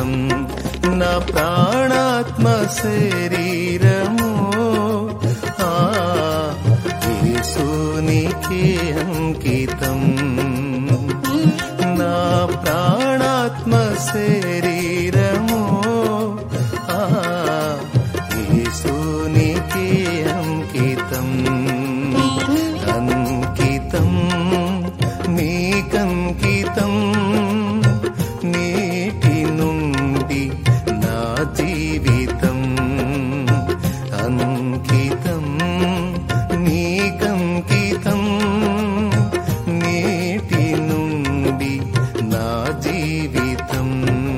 నా ప్రాణాత్మ శరీరము ఆ యేసునికి అంకితం నా ప్రాణాత్మ శరీరము ఆ యేసునికి అంకితం అంకితం నీకంకితం నేటి నుండి నా జీవితం అంకితం నీకంకితం నేటి నుండి నా జీవితం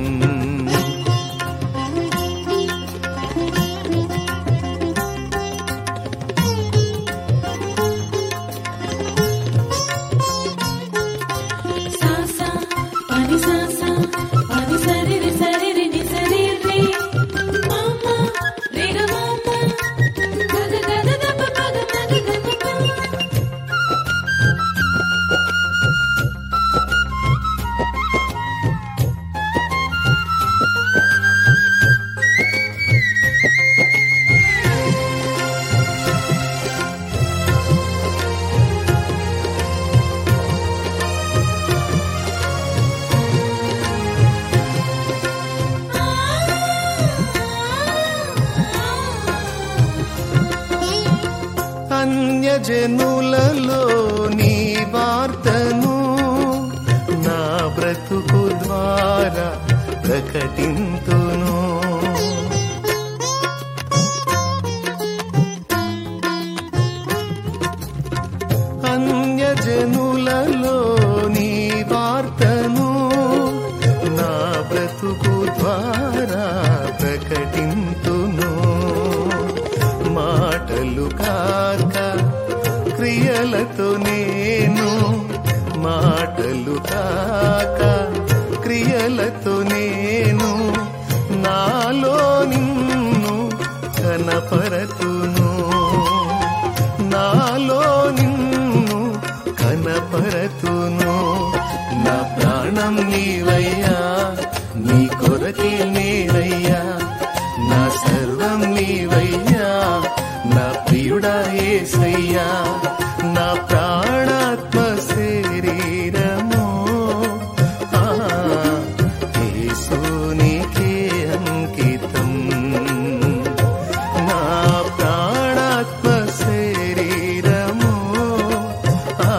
సాసా పని సాసా పని సరి రి సరి రి ని సరి రి మామ రేగ మామ గగ గగ దప పగ మగ గగ ప అన్యజనులలో నీ వార్తను నా బ్రతుకు ద్వారా ప్రకటింతును అన్యజనులలో నీ వార్తను నా బ్రతుకు ద్వారా ప్రకటింతును మాటలు కాక క్రియలతో నేను మాటలు కాక క్రియలతో నేను నాలో నిన్ను కనపరతును నాలో నిన్ను కనపరతును నా ప్రాణం నీవయ్యా నీ కొరకే నేనయ్యా నా సర్వం నీవయ్యా నా ప్రియుడా ఏసయ్యా నా ప్రాణాత్మ శరీరము ఆ, యేసునికే అంకితం నా ప్రాణాత్మ శరీరము ఆ,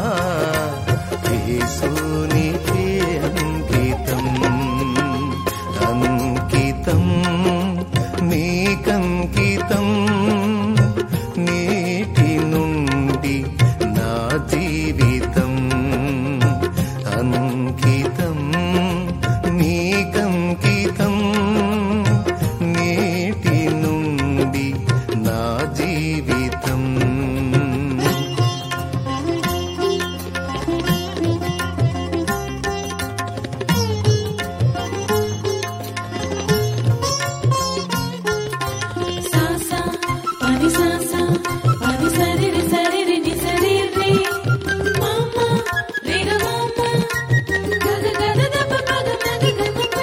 యేసునికే అంకితం అంకితం నీకంకితం నేటి నుండి నా జీవితం అంకితం నీకంకితం నేటి నుండి నా జీవితం సాసా పని సాసా పని సరి రి సరి రి ని సరి రి మామ రేగ మామ గగ గగ దప పగ మగ గగ ప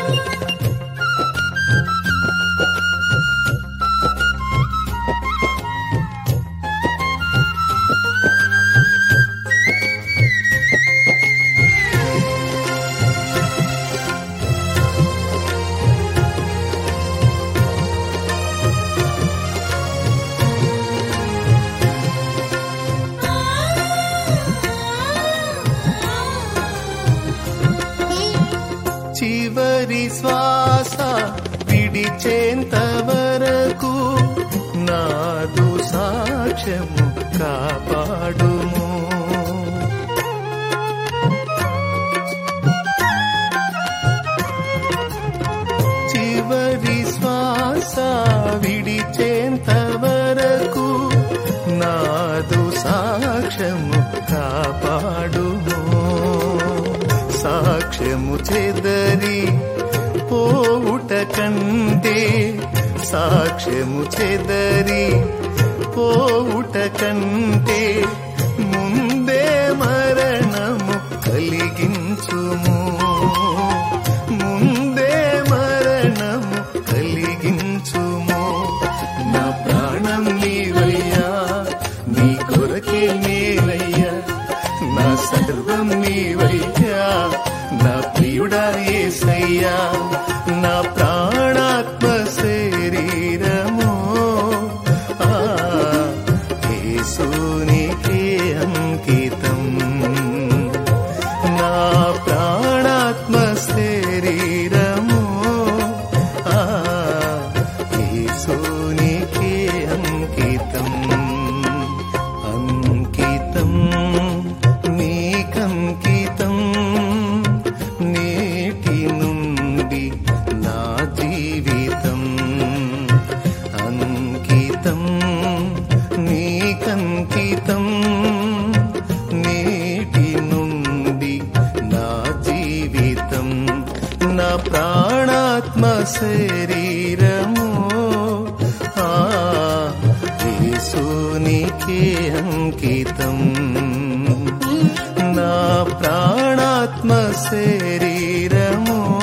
చివరి శ్వాస విడిచేంత వరకు నాదు సాక్ష్యము కాపాడుము చివరి శ్వాస విడిచేంత వరకు నాదు సాక్ష్యము కాపాడుము సాక్ష్యము చెదరి పోవుట కంటే సాక్ష్యము చెదరి పోవుట కంటే ముందే మరణము కలిగించుము ముందే మరణ ప్రాణాత్మ శరీరము ఆ యేసునికే అంకితం నా ప్రాణాత్మ శరీరము